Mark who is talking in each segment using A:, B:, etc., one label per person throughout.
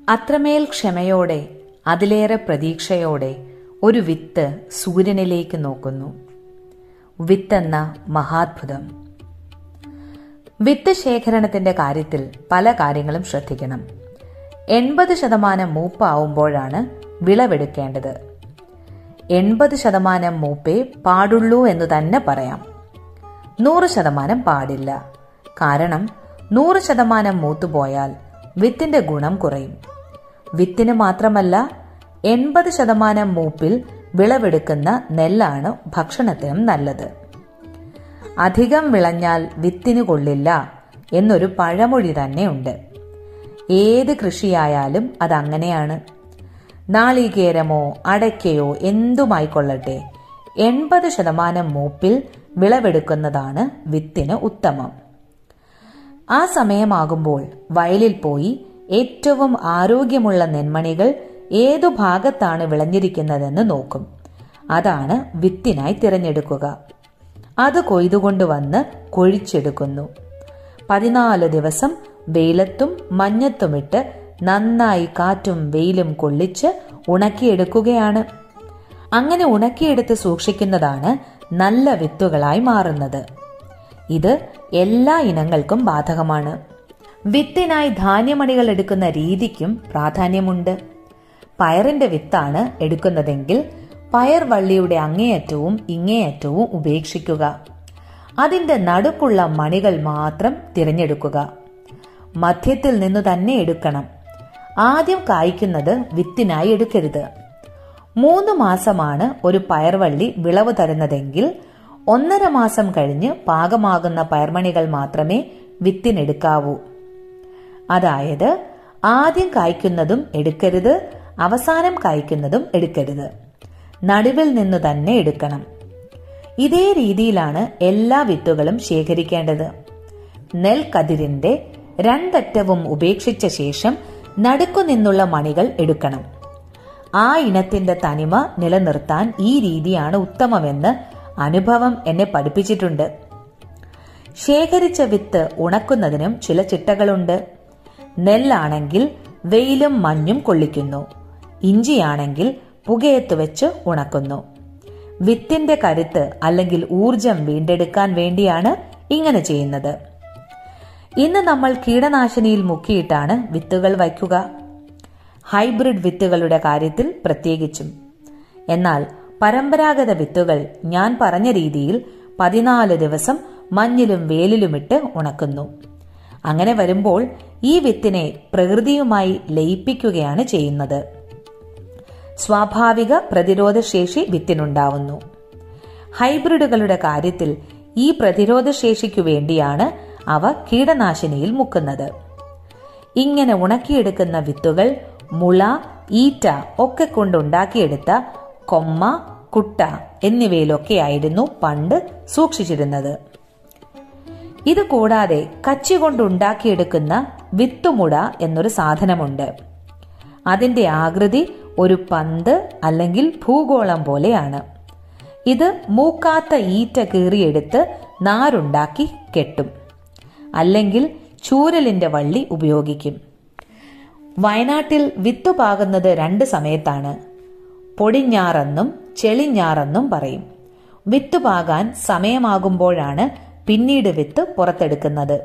A: അത്രമേൽ ക്ഷമയോടെ അതിലേറെ പ്രതീക്ഷയോടെ ഒരു വിത്ത് സൂര്യനിലേക്ക് നോക്കുന്നു വിത്തെന്ന മഹാത്ഭുതം വിത്ത് ശേഖരണത്തിന്റെ കാര്യത്തിൽ പല കാര്യങ്ങളും ശ്രദ്ധിക്കണം എൺപത് ശതമാനം മൂപ്പാവുമ്പോഴാണ് വിളവെടുക്കേണ്ടത് എൺപത് ശതമാനം മൂപ്പേ പാടുള്ളൂ എന്ന് തന്നെ പറയാം നൂറ് ശതമാനം പാടില്ല കാരണം നൂറ് ശതമാനം മൂത്തുപോയാൽ വിത്തിന്റെ ഗുണം കുറയും വിത്തിന് മാത്രമല്ല എൺപത് ശതമാനം മൂപ്പിൽ വിളവെടുക്കുന്ന നെല്ലാണ് ഭക്ഷണത്തിനും നല്ലത് അധികം വിളഞ്ഞാൽ വിത്തിന് കൊള്ളില്ല എന്നൊരു പഴമൊഴി തന്നെയുണ്ട് ഏത് കൃഷിയായാലും അതങ്ങനെയാണ് നാളികേരമോ അടയ്ക്കയോ എന്തുമായിക്കൊള്ളട്ടെ എൺപത് ശതമാനം മൂപ്പിൽ വിളവെടുക്കുന്നതാണ് വിത്തിന് ഉത്തമം ആ സമയമാകുമ്പോൾ വയലിൽ പോയി ഏറ്റവും ആരോഗ്യമുള്ള നെന്മണികൾ ഏതു ഭാഗത്താണ് വിളഞ്ഞിരിക്കുന്നതെന്ന് നോക്കും അതാണ് വിത്തിനായി തിരഞ്ഞെടുക്കുക അത് കൊയ്തുകൊണ്ടുവന്ന് കൊഴിച്ചെടുക്കുന്നു പതിനാല് ദിവസം വെയിലത്തും മഞ്ഞത്തുമിട്ട് നന്നായി കാറ്റും വെയിലും കൊള്ളിച്ച് ഉണക്കിയെടുക്കുകയാണ് അങ്ങനെ ഉണക്കിയെടുത്ത് സൂക്ഷിക്കുന്നതാണ് നല്ല വിത്തുകളായി മാറുന്നത് ഇത് എല്ലാ ഇനങ്ങൾക്കും ബാധകമാണ് വിത്തിനായി ധാന്യമണികൾ എടുക്കുന്ന രീതിക്കും പ്രാധാന്യമുണ്ട് പയറിന്റെ വിത്താണ് എടുക്കുന്നതെങ്കിൽ പയർ വള്ളിയുടെ അങ്ങേയറ്റവും ഇങ്ങേയറ്റവും ഉപേക്ഷിക്കുക അതിന്റെ നടുക്കുള്ള മണികൾ മാത്രം തിരഞ്ഞെടുക്കുക മധ്യത്തിൽ നിന്നു തന്നെ എടുക്കണം ആദ്യം കായ്ക്കുന്നത് വിത്തിനായി എടുക്കരുത് മൂന്ന് മാസമാണ് ഒരു പയർവള്ളി വിളവ് തരുന്നതെങ്കിൽ ഒന്നര മാസം കഴിഞ്ഞ് പാകമാകുന്ന പയർമണികൾ മാത്രമേ വിത്തിനെടുക്കാവൂ അതായത് ആദ്യം കായ്ക്കുന്നതും എടുക്കരുത് അവസാനം കായ്ക്കുന്നതും എടുക്കരുത് നടുവിൽ നിന്നു തന്നെ എടുക്കണം ഇതേ രീതിയിലാണ് എല്ലാ വിത്തുകളും ശേഖരിക്കേണ്ടത് നെൽക്കതിരിന്റെ രണ്ടറ്റവും ഉപേക്ഷിച്ച ശേഷം നടുക്കു നിന്നുള്ള മണികൾ എടുക്കണം ആ ഇനത്തിന്റെ തനിമ നിലനിർത്താൻ ഈ രീതിയാണ് ഉത്തമമെന്ന് അനുഭവം എന്നെ പഠിപ്പിച്ചിട്ടുണ്ട് ശേഖരിച്ച വിത്ത് ഉണക്കുന്നതിനും ചില ചിട്ടകളുണ്ട് നെല്ലാണെങ്കിൽ വെയിലും മഞ്ഞും കൊള്ളിക്കുന്നു ഇഞ്ചിയാണെങ്കിൽ പുകയത്ത് വെച്ച് ഉണക്കുന്നു വിത്തിന്റെ കരുത്ത് അല്ലെങ്കിൽ ഊർജം വീണ്ടെടുക്കാൻ വേണ്ടിയാണ് ഇങ്ങനെ ചെയ്യുന്നത് ഇന്ന് നമ്മൾ കീടനാശിനിയിൽ മുക്കിയിട്ടാണ് വിത്തുകൾ വയ്ക്കുക ഹൈബ്രിഡ് വിത്തുകളുടെ കാര്യത്തിൽ പ്രത്യേകിച്ചും എന്നാൽ പരമ്പരാഗത വിത്തുകൾ ഞാൻ പറഞ്ഞ രീതിയിൽ പതിനാല് ദിവസം മഞ്ഞിലും വേലിലുമിട്ട് ഉണക്കുന്നു അങ്ങനെ വരുമ്പോൾ ഈ വിത്തിനെ പ്രകൃതിയുമായി ലയിപ്പിക്കുകയാണ് ചെയ്യുന്നത് സ്വാഭാവിക പ്രതിരോധശേഷി വിത്തിനുണ്ടാവുന്നു ഹൈബ്രിഡുകളുടെ കാര്യത്തിൽ ഈ പ്രതിരോധശേഷിക്കു വേണ്ടിയാണ് അവ കീടനാശിനിയിൽ മുക്കുന്നത് ഇങ്ങനെ ഉണക്കിയെടുക്കുന്ന വിത്തുകൾ മുള ഈറ്റ ഒക്കെ കൊണ്ടുണ്ടാക്കിയെടുത്ത കൊമ്മ കുട്ട എന്നിവയിലൊക്കെയായിരുന്നു പണ്ട് സൂക്ഷിച്ചിരുന്നത് ഇത് കൂടാതെ കച്ചി കൊണ്ടുണ്ടാക്കിയെടുക്കുന്ന വിത്തുമുട എന്നൊരു സാധനമുണ്ട് അതിന്റെ ആകൃതി ഒരു പന്ത് അല്ലെങ്കിൽ ഭൂഗോളം പോലെയാണ് ഇത് മൂക്കാത്ത ഈറ്റ കീറിയെടുത്ത് നാരുണ്ടാക്കി കെട്ടും അല്ലെങ്കിൽ ചൂരലിന്റെ വള്ളി ഉപയോഗിക്കും വയനാട്ടിൽ വിത്തു പാകുന്നത് രണ്ട് സമയത്താണ് പൊടിഞ്ഞാറെന്നും ചെളിഞ്ഞാറെന്നും പറയും വിത്ത് പാകാൻ സമയമാകുമ്പോഴാണ് പിന്നീട് വിത്ത് പുറത്തെടുക്കുന്നത്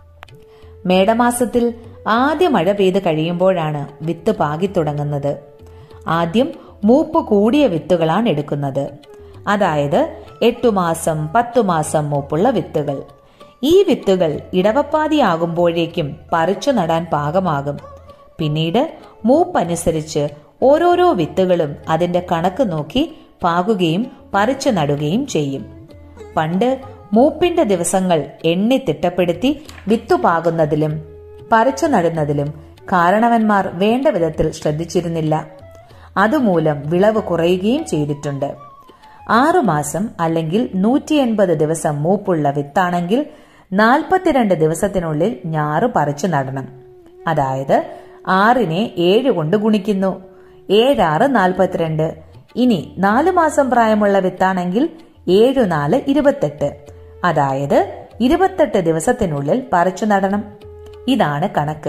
A: മേടമാസത്തിൽ ആദ്യ മഴ പെയ്ത് കഴിയുമ്പോഴാണ് വിത്ത് പാകിത്തുടങ്ങുന്നത് ആദ്യം മൂപ്പ് കൂടിയ വിത്തുകളാണ് എടുക്കുന്നത് അതായത് എട്ടു മാസം പത്തു മാസം മൂപ്പുള്ള വിത്തുകൾ ഈ വിത്തുകൾ ഇടവപ്പാതിയാകുമ്പോഴേക്കും പറിച്ചു നടാൻ പാകമാകും പിന്നീട് മൂപ്പനുസരിച്ച് ഓരോരോ വിത്തുകളും അതിന്റെ കണക്ക് നോക്കി പാകുകയും പറിച്ചു നടുകയും ചെയ്യും പണ്ട് മൂപ്പിന്റെ ദിവസങ്ങൾ എണ്ണി തിട്ടപ്പെടുത്തി വിത്തു പാകുന്നതിലും പറിച്ചു നടുന്നതിലും കാരണവന്മാർ വേണ്ട വിധത്തിൽ ശ്രദ്ധിച്ചിരുന്നില്ല അതുമൂലം വിളവ് കുറയുകയും ചെയ്തിട്ടുണ്ട് ആറുമാസം അല്ലെങ്കിൽ നൂറ്റി എൺപത് ദിവസം മൂപ്പുള്ള വിത്താണെങ്കിൽ നാൽപ്പത്തിരണ്ട് ദിവസത്തിനുള്ളിൽ ഞാറ് പറിച്ചു നടണം അതായത് ആറിനെ ഏഴ് കൊണ്ട് ഗുണിക്കുന്നു ഏഴാറ് നാൽപ്പത്തിരണ്ട് ഇനി നാലു മാസം പ്രായമുള്ള വിത്താണെങ്കിൽ ഏഴു നാല് ഇരുപത്തെട്ട് അതായത് ഇരുപത്തെട്ട് ദിവസത്തിനുള്ളിൽ പറിച്ചു നടണം ഇതാണ് കണക്ക്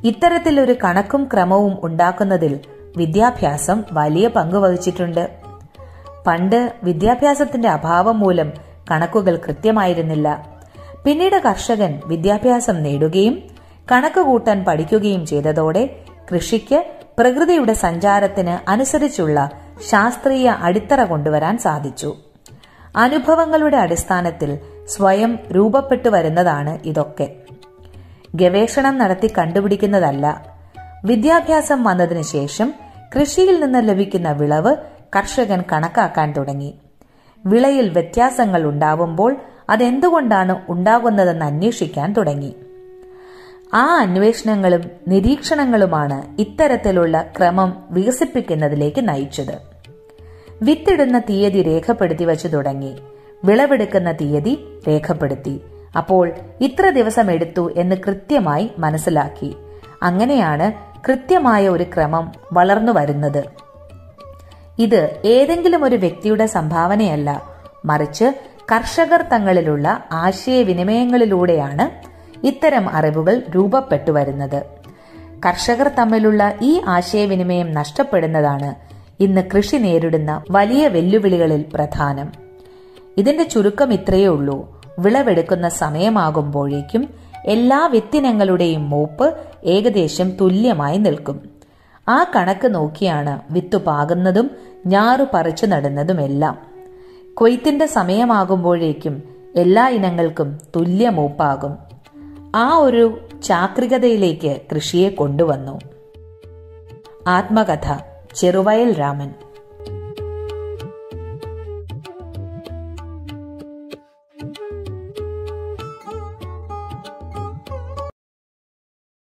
A: ഇത്തരത്തിലൊരു കണക്കും ക്രമവും ഉണ്ടാക്കുന്നതിൽ വിദ്യാഭ്യാസം വലിയ പങ്ക് വഹിച്ചിട്ടുണ്ട് പണ്ട് വിദ്യാഭ്യാസത്തിന്റെ അഭാവം മൂലം കണക്കുകൾ കൃത്യമായിരുന്നില്ല പിന്നീട് കർഷകൻ വിദ്യാഭ്യാസം നേടുകയും കണക്ക് കൂട്ടാൻ പഠിക്കുകയും ചെയ്തതോടെ കൃഷിക്ക് പ്രകൃതിയുടെ സഞ്ചാരത്തിന് അനുസരിച്ചുള്ള ശാസ്ത്രീയ അടിത്തറ കൊണ്ടുവരാൻ സാധിച്ചു അനുഭവങ്ങളുടെ അടിസ്ഥാനത്തിൽ സ്വയം രൂപപ്പെട്ടു വരുന്നതാണ് ഇതൊക്കെ ഗവേഷണം നടത്തി കണ്ടുപിടിക്കുന്നതല്ല വിദ്യാഭ്യാസം വന്നതിന് ശേഷം കൃഷിയിൽ നിന്ന് ലഭിക്കുന്ന വിളവ് കർഷകൻ കണക്കാക്കാൻ തുടങ്ങി വിളയിൽ വ്യത്യാസങ്ങൾ ഉണ്ടാവുമ്പോൾ അതെന്തുകൊണ്ടാണ് ഉണ്ടാകുന്നതെന്ന് അന്വേഷിക്കാൻ തുടങ്ങി ആ അന്വേഷണങ്ങളും നിരീക്ഷണങ്ങളുമാണ് ഇത്തരത്തിലുള്ള ക്രമം വികസിപ്പിക്കുന്നതിലേക്ക് നയിച്ചത് വിത്തിടുന്ന തീയതി രേഖപ്പെടുത്തി വച്ചു തുടങ്ങി വിളവെടുക്കുന്ന തീയതി രേഖപ്പെടുത്തി അപ്പോൾ ഇത്ര ദിവസം എടുത്തു എന്ന് കൃത്യമായി മനസ്സിലാക്കി അങ്ങനെയാണ് കൃത്യമായ ഒരു ക്രമം വളർന്നു വരുന്നത് ഇത് ഏതെങ്കിലും ഒരു വ്യക്തിയുടെ സംഭാവനയല്ല മറിച്ച് കർഷകർ തങ്ങളിലുള്ള ആശയവിനിമയങ്ങളിലൂടെയാണ് ഇത്തരം അറിവുകൾ രൂപപ്പെട്ടു വരുന്നത് കർഷകർ തമ്മിലുള്ള ഈ ആശയവിനിമയം നഷ്ടപ്പെടുന്നതാണ് ഇന്ന് കൃഷി നേരിടുന്ന വലിയ വെല്ലുവിളികളിൽ പ്രധാനം ഇതിന്റെ ചുരുക്കം ഇത്രയേ ഉള്ളൂ വിളവെടുക്കുന്ന സമയമാകുമ്പോഴേക്കും എല്ലാ വിത്തിനങ്ങളുടെയും മൂപ്പ് ഏകദേശം തുല്യമായി നിൽക്കും ആ കണക്ക് നോക്കിയാണ് വിത്തു പാകുന്നതും ഞാറു പറിച്ചു നടുന്നതുമെല്ലാം കൊയ്ത്തിന്റെ സമയമാകുമ്പോഴേക്കും എല്ലാ ഇനങ്ങൾക്കും തുല്യ മൂപ്പാകും ആ ഒരു ചാക്രികതയിലേക്ക് കൃഷിയെ കൊണ്ടുവന്നു ആത്മകഥ ചെറുവയൽ രാമൻ